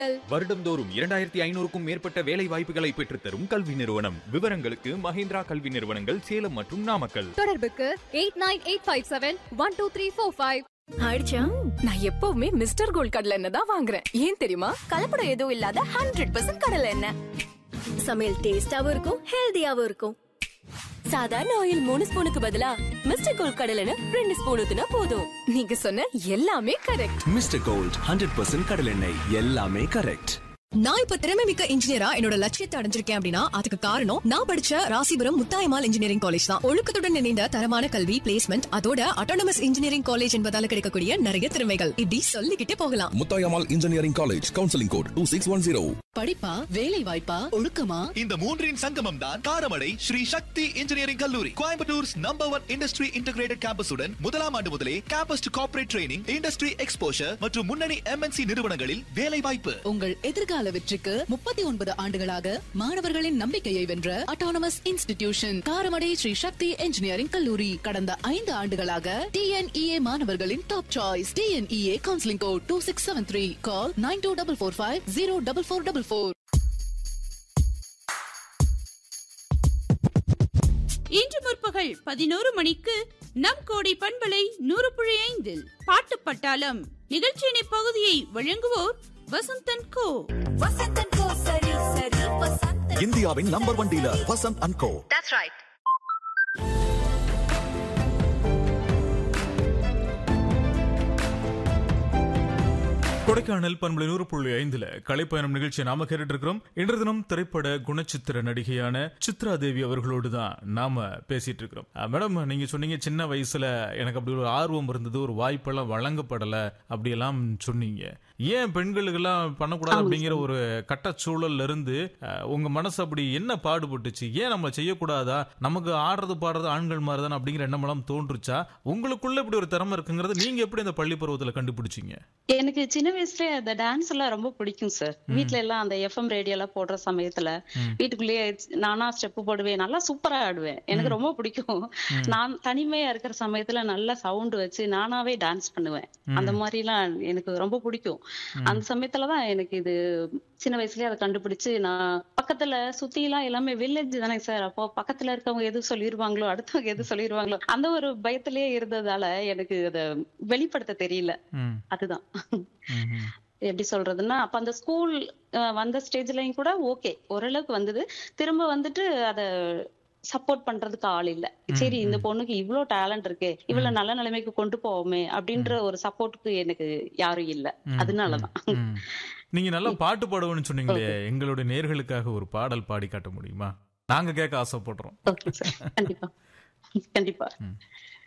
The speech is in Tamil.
வருடம்தோறும் இரண்டாயிரத்தி ஐநூறுக்கும் மேற்பட்ட வேலை வாய்ப்புகளை பெற்றுத்தரும் கல்வி நிறுவனம் விவரங்களுக்கு மஹிந்திரா கல்வி நிறுவனங்கள் சேலம் மற்றும் நாமக்கல் தொடர்புக்கு eight nine eight five seven one two three four five ஆயிடுச்சா நான் எப்பவுமே மிஸ்டர் கோல்ட் கடலை எண்ணெய் தான் வாங்குறேன் ஏன் தெரியுமா கலப்படம் எதுவும் இல்லாத ஹண்ட்ரட் பர்சன்ட் கடலை எண்ணெய் சமையல் டேஸ்டாவும் இருக்கும் ஹெல்தியாவும் இருக்கும் சாதாரண ஆயில் மூணு ஸ்பூனுக்கு பதிலா மிஸ்டர் கோல்ட் கடலை எண்ணெய் ரெண்டு ஸ்பூன் ஊத்துனா போதும் நீங்க சொன்ன எல்லாமே correct mister gold hundred percent கடலெண்ணெய் எல்லாமே கரெக்ட் நான் இப்ப திறமை மிக்க இன்ஜினியரா என்னோட லட்சியத்தை அடைஞ்சிருக்கேன் அப்படின்னா அதுக்கு காரணம் நான் படிச்ச ராசிபுரம் முத்தாயமால் இன்ஜினியரிங் காலேஜ் தான் ஒழுக்கத்துடன் இணைந்த தரமான கல்வி பிளேஸ்மெண்ட் அதோட அட்டானமஸ் இன்ஜினியரிங் காலேஜ் என்பதால கிடைக்கக்கூடிய நிறைய திறமைகள் இப்படி சொல்லிக்கிட்டே போகலாம் Muthayammal engineering college counselling code two six one zero படிப்பா வேலை வாய்ப்பா ஒழுக்கமா இந்த மூன்றின் சங்கமம் தான் காரமடை ஸ்ரீ சக்தி இன்ஜினியரிங் கல்லூரி Coimbatore's number one industry integrated கேம்பஸுடன் முதலாம் ஆண்டு முதலே campus to corporate training industry exposure மற்றும் முன்னணி எம்என்சி நிறுவனங்களில் வேலை வாய்ப்பு உங்கள் எதிர்கால வெற்றிக்கு முப்பத்தி ஒன்பது ஆண்டுகளாக மாணவர்களின் நம்பிக்கையை வென்ற autonomous institution Karamadai Sri Sakthi engineering கல்லூரி கடந்த ஐந்து ஆண்டுகளாக டிஎன்இஏ மாணவர்களின் top choice TNEA counselling code two six seven three call nine two double four five zero double four double four இன்று முற்பகல் பதினோரு மணிக்கு நம் கோடை பண்பலை நூறு புள்ளி ஐந்தில் பாட்டு பட்டாளம் நிகழ்ச்சியின் இப்பகுதியை வழங்குவோர் வசந்தன் கோ வசந்தன் கோ சரி சரி வசந்தன் இந்தியாவின் number one dealer Vasanth and co Kodaikanal பண்பலை நூறு புள்ளி ஐந்துல கலைப்பயணம் நிகழ்ச்சியை நாம கேட்டுட்டு இருக்கிறோம் இன்று தினம் திரைப்பட குணச்சித்திர நடிகையான சித்ரா தேவி அவர்களோடு தான் நாம பேசிட்டு இருக்கிறோம் அஹ், மேடம் நீங்க சொன்னீங்க சின்ன வயசுல எனக்கு அப்படி ஒரு ஆர்வம் இருந்தது ஒரு வாய்ப்பெல்லாம் வழங்கப்படல அப்படியெல்லாம் சொன்னீங்க ஏன் பெண்களுக்கெல்லாம் பண்ணக்கூடாது அப்படிங்கிற ஒரு கட்ட சூழல்ல இருந்து அஹ், உங்க மனசு அப்படி என்ன பாடுபட்டுச்சு ஏன் நம்ம செய்யக்கூடாதா நமக்கு ஆடுறது பாடுறது ஆண்கள் மாதிரி தான் அப்படிங்கிற எண்ணமெல்லாம் தோன்றுச்சா உங்களுக்குள்ள இப்படி ஒரு திறமை இருக்குங்கிறது நீங்க எப்படி இந்த பள்ளி பருவத்துல கண்டுபிடிச்சீங்க எனக்கு சின்ன வயசுல அந்த டான்ஸ் எல்லாம் ரொம்ப பிடிக்கும் சார் வீட்ல எல்லாம் அந்த எஃப்எம் ரேடியோ எல்லாம் போடுற சமயத்துல வீட்டுக்குள்ளேயே நானா ஸ்டெப் போடுவேன் நல்லா சூப்பரா ஆடுவேன் எனக்கு ரொம்ப பிடிக்கும் நான் தனிமையா இருக்கிற சமயத்துல நல்லா சவுண்ட் வச்சு நானாவே டான்ஸ் பண்ணுவேன் அந்த மாதிரி எல்லாம் எனக்கு ரொம்ப பிடிக்கும் அந்த சமயத்துலதான் எனக்கு இது சின்ன வயசுலயே அதை கண்டுபிடிச்சு நான் பக்கத்துல சுத்தி எல்லாம் எல்லாமே வில்லேஜ் தானே சார் அப்போ பக்கத்துல இருக்கவங்க எது சொல்லிருவாங்களோ அடுத்தவங்க எது சொல்லிருவாங்களோ அந்த ஒரு பயத்திலேயே இருந்ததால எனக்கு அதை வெளிப்படுத்த தெரியல ம், அதுதான் ம், ம். எப்படி சொல்றதுன்னா அப்ப அந்த ஸ்கூல் வந்த ஸ்டேஜ்லயும் கூட ஓகே ஓரளவுக்கு வந்தது திரும்ப வந்துட்டு அத சப்போர்ட் பண்றதுக்கு ஆள் இல்ல சரி இந்த பொண்ணுக்கு இவ்ளோ டேலண்ட் இருக்கு இவ்வளவு நல்ல நிலைமைக்கு கொண்டு போவோமே அப்படின்ற ஒரு சப்போர்ட்டுக்கு எனக்கு யாரும் இல்ல அதனாலதான் ம். நீங்க நல்லா பாட்டு பாடுவேன்னு சொன்னீங்களே எங்களுடைய நேர்களுக்காக ஒரு பாடல் பாடி காட்ட முடியுமா நாங்க கேட்க ஆசைப்படுறோம் ஓகே சார் கண்டிப்பா கண்டிப்பா